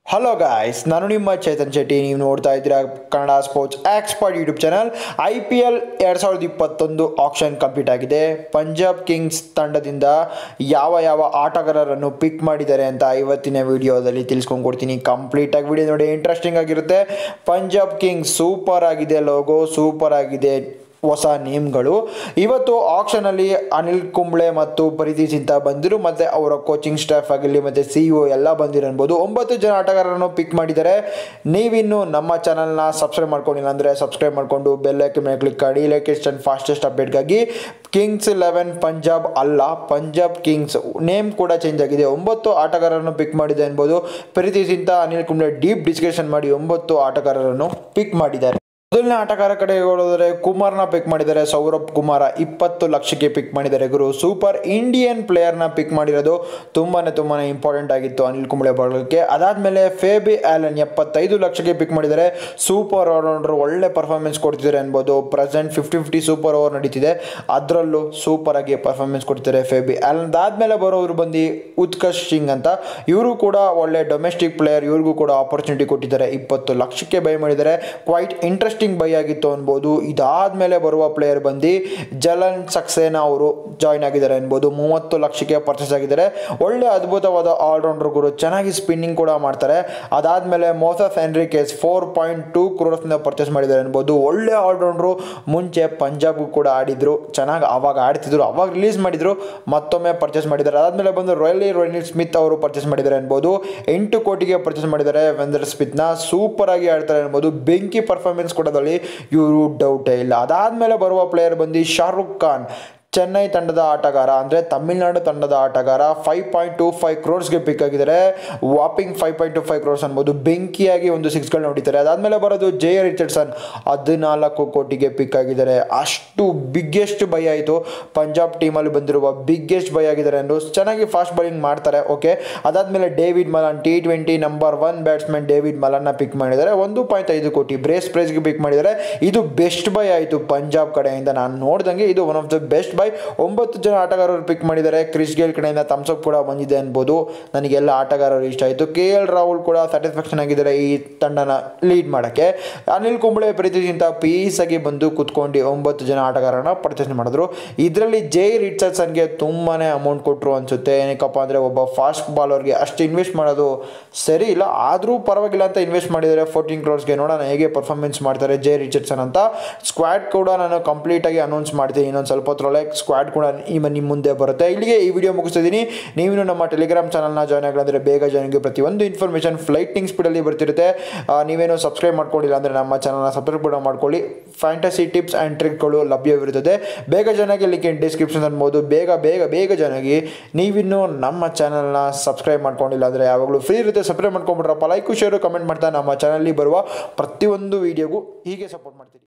hello guys ನಾನು ನಿಮ್ಮ ಚೇತನ್ ಶೆಟ್ಟಿ ನೀವು ನೋಡ್ತಾ ಇದ್ದೀರಾ Kannada sports expert YouTube channel I P L ಎರಡು ಸಾವಿರದ ಇಪ್ಪತ್ತೊಂದು ಆಕ್ಷನ್ ಕಂಪ್ಲೀಟ್ ಆಗಿದೆ ಪಂಜಾಬ್ ಕಿಂಗ್ಸ್ ತಂಡದಿಂದ ಯಾವ ಯಾವ ಆಟಗಾರರನ್ನು ಪಿಕ್ ಮಾಡಿದ್ದಾರೆ ಅಂತ ಇವತ್ತಿನ ವಿಡಿಯೋದಲ್ಲಿ ತಿಳಿಸ್ಕೊಂಡು ಕೊಡ್ತೀನಿ ಕಂಪ್ಲೀಟಾಗಿ ವಿಡಿಯೋ ನೋಡಿ ಇಂಟ್ರೆಸ್ಟಿಂಗ್ ಆಗಿರುತ್ತೆ ಪಂಜಾಬ್ ಕಿಂಗ್ಸ್ ಸೂಪರ್ ಆಗಿದೆ ಲೋಗೋ ಸೂಪರ್ ಆಗಿದೆ ಹೊಸ ನೇಮ್ಗಳು ಇವತ್ತು ಆಕ್ಷನಲ್ಲಿ ಅನಿಲ್ ಕುಂಬ್ಳೆ ಮತ್ತು ಪ್ರೀತಿ ಚಿಂತ ಬಂದಿರು ಮತ್ತು ಅವರ ಕೋಚಿಂಗ್ ಸ್ಟಾಫ್ ಆಗಿರಲಿ ಮತ್ತು ಸಿ ಇ ಎಲ್ಲ ಬಂದಿರಬಹುದು ಒಂಬತ್ತು ಜನ ಆಟಗಾರರನ್ನು ಪಿಕ್ ಮಾಡಿದ್ದಾರೆ ನೀವಿನ್ನು ನಮ್ಮ ಚಾನಲ್ನ ಸಬ್ಸ್ಕ್ರೈಬ್ ಮಾಡ್ಕೊಂಡಿಲ್ಲ ಅಂದರೆ ಸಬ್ಸ್ಕ್ರೈಬ್ ಮಾಡಿಕೊಂಡು ಬೆಲ್ಲೈಕೆ ಮೇಲೆ ಕ್ಲಿಕ್ ಮಾಡಿ ಲೇಟೆಸ್ಟ್ ಆ್ಯಂಡ್ ಫಾಸ್ಟೆಸ್ಟ್ ಅಪ್ಡೇಟ್ಗಾಗಿ ಕಿಂಗ್ಸ್ ಇಲೆವೆನ್ ಪಂಜಾಬ್ ಅಲ್ಲ ಪಂಜಾಬ್ ಕಿಂಗ್ಸ್ ನೇಮ್ ಕೂಡ ಚೇಂಜ್ ಆಗಿದೆ ಒಂಬತ್ತು ಆಟಗಾರರನ್ನು ಪಿಕ್ ಮಾಡಿದೆ ಅನ್ಬೋದು ಪ್ರೀತಿ ಚಿಂತ ಅನಿಲ್ ಕುಂಬ್ಳೆ ಡೀಪ್ ಡಿಸ್ಕಷನ್ ಮಾಡಿ ಒಂಬತ್ತು ಆಟಗಾರರನ್ನು ಪಿಕ್ ಮಾಡಿದ್ದಾರೆ ಮೊದಲನೇ ಆಟಗಾರ ಕಡೆ ಹೋದರೆ ಕುಮಾರ್ನ ಪಿಕ್ ಮಾಡಿದ್ದಾರೆ ಸೌರಭ್ ಕುಮಾರ ಇಪ್ಪತ್ತು ಲಕ್ಷಕ್ಕೆ ಪಿಕ್ ಮಾಡಿದ್ದಾರೆ ಗುರು ಸೂಪರ್ ಇಂಡಿಯನ್ ಪ್ಲೇಯರ್ನ ಪಿಕ್ ಮಾಡಿರೋದು ತುಂಬಾನೇ ತುಂಬಾನೇ ಇಂಪಾರ್ಟೆಂಟ್ ಆಗಿತ್ತು ಅನಿಲ್ ಕುಂಬ್ಳೆ ಬಳಗಕ್ಕೆ ಅದಾದಮೇಲೆ ಫೇಬಿ ಆಲನ್ ಎಪ್ಪತ್ತೈದು ಲಕ್ಷಕ್ಕೆ ಪಿಕ್ ಮಾಡಿದ್ದಾರೆ ಸೂಪರ್ ಆಲ್ರೌಂಡರ್ ಒಳ್ಳೆ ಪರ್ಫಾರ್ಮೆನ್ಸ್ ಕೊಡ್ತಿದ್ದಾರೆ ಅನ್ಬೋದು present fifty fifty super over ನಡೀತಿದೆ ಅದರಲ್ಲೂ ಸೂಪರ್ ಆಗಿ ಪರ್ಫಾರ್ಮೆನ್ಸ್ ಕೊಡ್ತಿದ್ದಾರೆ ಫೇಬಿ ಆಲನ್ ಅದಾದಮೇಲೆ ಬರೋರು ಬಂದು ಉತ್ಕರ್ಷ್ ಸಿಂಗ್ ಅಂತ ಇವರು ಕೂಡ ಒಳ್ಳೆ ಡೊಮೆಸ್ಟಿಕ್ ಪ್ಲೇಯರ್ ಇವ್ರಿಗೂ ಕೂಡ ಆಪರ್ಚುನಿಟಿ ಕೊಟ್ಟಿದ್ದಾರೆ ಇಪ್ಪತ್ತು ಲಕ್ಷಕ್ಕೆ ಬೈ ಮಾಡಿದ್ದಾರೆ ಕ್ವೈಟ್ ಇಂಟ್ರೆಸ್ಟಿಂಗ್ ಬೈ ಆಗಿತ್ತು ಅನ್ಬೋದು ಇದಾದ್ಮೇಲೆ ಬರುವ ಪ್ಲೇಯರ್ ಬಂದು ಜಲನ್ ಸಕ್ಸೇನಾ ಅವರು ಜಾಯ್ನ್ ಆಗಿದ್ದಾರೆ ಅನ್ಬೋದು ಮೂವತ್ತು ಲಕ್ಷಕ್ಕೆ ಪರ್ಚೇಸ್ ಆಗಿದ್ದಾರೆ ಒಳ್ಳೆ ಅದ್ಭುತವಾದ ಆಲ್ರೌಂಡರ್ ಗುರು ಚೆನ್ನಾಗಿ ಸ್ಪಿನ್ನಿಂಗ್ ಕೂಡ ಮಾಡ್ತಾರೆ ಅದಾದ್ಮೇಲೆ Moses Henriques four point two ಕ್ರೋರ್ಸ್ನ ಪರ್ಚೇಸ್ ಮಾಡಿದ್ದಾರೆ ಅನ್ಬೋದು ಒಳ್ಳೆ ಆಲ್ರೌಂಡ್ರು ಮುಂಚೆ ಪಂಜಾಬ್ಗೂ ಕೂಡ ಆಡಿದ್ರು ಚೆನ್ನಾಗಿ ಅವಾಗ ಆಡ್ತಿದ್ರು ಅವಾಗ ರಿಲೀಸ್ ಮಾಡಿದ್ರು ಮತ್ತೊಮ್ಮೆ ಪರ್ಚೇಸ್ ಮಾಡಿದ್ದಾರೆ ಅದಾದ್ಮೇಲೆ ಬಂದು ರಾಯಲಿ ರೋನಿಲ್ ಸ್ಮಿತ್ ಅವರು ಪರ್ಚೇಸ್ ಮಾಡಿದ್ದಾರೆ ಅನ್ಬೋದು ಎಂಟು ಕೋಟಿಗೆ ಪರ್ಚೇಸ್ ಮಾಡಿದ್ದಾರೆ ವೆಂದರ್ ಸ್ಮಿತ್ನ ಸೂಪರ್ ಆಗಿ ಆಡ್ತಾರೆ ಅನ್ಬೋದು ಬೆಂಕಿ ಪರ್ಫಾರ್ಮೆನ್ಸ್ ಕೊಡೋದ್ರಲ್ಲಿ ಇವರು ಡೌಟೇ ಇಲ್ಲ ಅದಾದಮೇಲೆ ಬರುವ ಪ್ಲೇಯರ್ ಬಂದು ಶಾರುಖ್ ಖಾನ್ ಚೆನ್ನೈ ತಂಡದ ಆಟಗಾರ ಅಂದರೆ ತಮಿಳುನಾಡು ತಂಡದ ಆಟಗಾರ ಫೈವ್ ಪಾಯಿಂಟ್ ಟು ಫೈವ್ ಕ್ರೋರ್ಸ್ಗೆ ಪಿಕ್ ಆಗಿದ್ದಾರೆ whopping five point two five crores ಅನ್ಬೋದು ಬೆಂಕಿಯಾಗಿ ಒಂದು ಸಿಕ್ಸ್ಗಳನ್ನ ಹೊಡಿತಾರೆ ಅದಾದಮೇಲೆ ಬರೋದು ಜೆ ರಿಚರ್ಡ್ಸನ್ ಹದಿನಾಲ್ಕು ಕೋಟಿಗೆ ಪಿಕ್ ಆಗಿದ್ದಾರೆ ಅಷ್ಟು ಬಿಗ್ಗೆಸ್ಟ್ ಬೈ ಆಯಿತು ಪಂಜಾಬ್ ಟೀಮಲ್ಲಿ ಬಂದಿರುವ ಬಿಗ್ಗೆಸ್ಟ್ ಬೈ ಆಗಿದ್ದಾರೆ ಎಂದು ಚೆನ್ನಾಗಿ ಫಾಸ್ಟ್ ಬೌಲಿಂಗ್ ಮಾಡ್ತಾರೆ ಓಕೆ ಅದಾದಮೇಲೆ David Malan T twenty number one batsman David ಮಲನ್ನ ಪಿಕ್ ಮಾಡಿದ್ದಾರೆ ಒಂದು ಪಾಯಿಂಟ್ ಐದು ಕೋಟಿ ಬ್ರೇಸ್ ಪ್ರೈಸ್ಗೆ ಪಿಕ್ ಮಾಡಿದ್ದಾರೆ ಇದು ಬೆಸ್ಟ್ ಬೈ ಆಯಿತು ಪಂಜಾಬ್ ಕಡೆಯಿಂದ ನಾನು ನೋಡ್ದಂಗೆ ಇದು one of the best buy ಒಂಬತ್ತು ಜನ ಆಟಗಾರರು ಪಿಕ್ ಮಾಡಿದ್ದಾರೆ ಕ್ರಿಸ್ ಗೇಲ್ ಕಡೆಯಿಂದ ಥಮ್ಸಪ್ ಕೂಡ ಬಂದಿದೆ ಅನ್ಬೋದು ನನಗೆಲ್ಲ ಆಟಗಾರರು ಇಷ್ಟ ಆಯಿತು ಕೆ ಎಲ್ ರಾಹುಲ್ ಕೂಡ ಸ್ಯಾಟಿಸ್ಫ್ಯಾಕ್ಷನ್ ಆಗಿದ್ದಾರೆ ಈ ತಂಡನ ಲೀಡ್ ಮಾಡೋಕ್ಕೆ ಅನಿಲ್ ಕುಂಬ್ಳೆ ಪ್ರೀತಿಗಿಂತ ಪೀಸಾಗಿ ಬಂದು ಕುತ್ಕೊಂಡು ಒಂಬತ್ತು ಜನ ಆಟಗಾರರನ್ನ ಪರ್ಚೇಸ್ ಮಾಡಿದ್ರು ಇದರಲ್ಲಿ ಜೈ ರಿಚರ್ಡ್ಸನ್ಗೆ ತುಂಬಾ ಅಮೌಂಟ್ ಕೊಟ್ಟರು ಅನಿಸುತ್ತೆ ಏನಕ್ಕಪ್ಪ ಅಂದರೆ ಒಬ್ಬ ಫಾಸ್ಟ್ ಬಾಲರ್ಗೆ ಅಷ್ಟು ಇನ್ವೆಸ್ಟ್ ಮಾಡೋದು ಸರಿ ಇಲ್ಲ ಆದರೂ ಪರವಾಗಿಲ್ಲ ಅಂತ ಇನ್ವೆಸ್ಟ್ ಮಾಡಿದ್ದಾರೆ ಫೋರ್ಟೀನ್ ಕ್ರೋರ್ಸ್ಗೆ ನೋಡೋಣ ಹೇಗೆ ಪರ್ಫಾರ್ಮೆನ್ಸ್ ಮಾಡ್ತಾರೆ ಜೆ ರಿಚರ್ಡ್ಸನ್ ಅಂತ ಸ್ಕ್ವಾಡ್ ಕೂಡ ನಾನು ಕಂಪ್ಲೀಟಾಗಿ ಅನೌನ್ಸ್ ಮಾಡ್ತೀನಿ ಇನ್ನೊಂದು ಸ್ವಲ್ಪ ಹೊತ್ತರೊಳಗೆ ಸ್ಕ್ವಾಡ್ ಕೂಡ ನಿಮ್ಮ ನಿಮ್ಮ ಮುಂದೆ ಬರುತ್ತೆ ಇಲ್ಲಿಗೆ ಈ ವಿಡಿಯೋ ಮುಗಿಸ್ತಿದ್ದೀನಿ ನೀವು ನಮ್ಮ ಟೆಲಿಗ್ರಾಮ್ ಚಾನಲ್ನ ಜಾಯ್ನ್ ಆಗಲಾಂದರೆ ಬೇಗ ಜಾಯ್ನ್ ಆಗಿ ಪ್ರತಿಯೊಂದು ಇನ್ಫಾರ್ಮೇಷನ್ ಫ್ಲೈಟಿಂಗ್ ಸ್ಪೀಡಲ್ಲಿ ಬರ್ತಿರುತ್ತೆ ಆ, ನೀವೇನು ಸಬ್ಸ್ಕ್ರೈಬ್ ಮಾಡ್ಕೊಂಡಿಲ್ಲ ಅಂದರೆ ನಮ್ಮ ಚಾನಲ್ನ ಸಬ್ಸ್ಕ್ರೈಬ್ ಕೂಡ ಮಾಡ್ಕೊಳ್ಳಿ ಫ್ಯಾಂಟಸಿ ಟಿಪ್ಸ್ ಆ್ಯಂಡ್ ಟ್ರಿಕ್ಗಳು ಲಭ್ಯವಿರುತ್ತದೆ ಬೇಗ ಚೆನ್ನಾಗಿ ಲಿಂಕ್ ಇನ್ ಡಿಸ್ಕ್ರಿಪ್ಷನ್ ಅನ್ಬೋದು ಬೇಗ ಬೇಗ ಬೇಗ ಚೆನ್ನಾಗಿ ನೀವಿನ್ನೂ ನಮ್ಮ ಚಾನಲ್ನ ಸಬ್ಸ್ಕ್ರೈಬ್ ಮಾಡ್ಕೊಂಡಿಲ್ಲ ಅಂದರೆ ಯಾವಾಗಲೂ ಫ್ರೀ ಇರುತ್ತೆ ಸಬ್ಸ್ಕ್ರೈಬ್ ಮಾಡ್ಕೊಂಬಿಟ್ರಪ್ಪ ಲೈಕು ಶೇರು ಕಮೆಂಟ್ ಮಾಡ್ತಾ ನಮ್ಮ ಚಾನಲ್ಲಿ ಬರುವ ಪ್ರತಿಯೊಂದು ವೀಡಿಯೋಗೂ ಹೀಗೆ ಸಪೋರ್ಟ್ ಮಾಡ್ತೀರಿ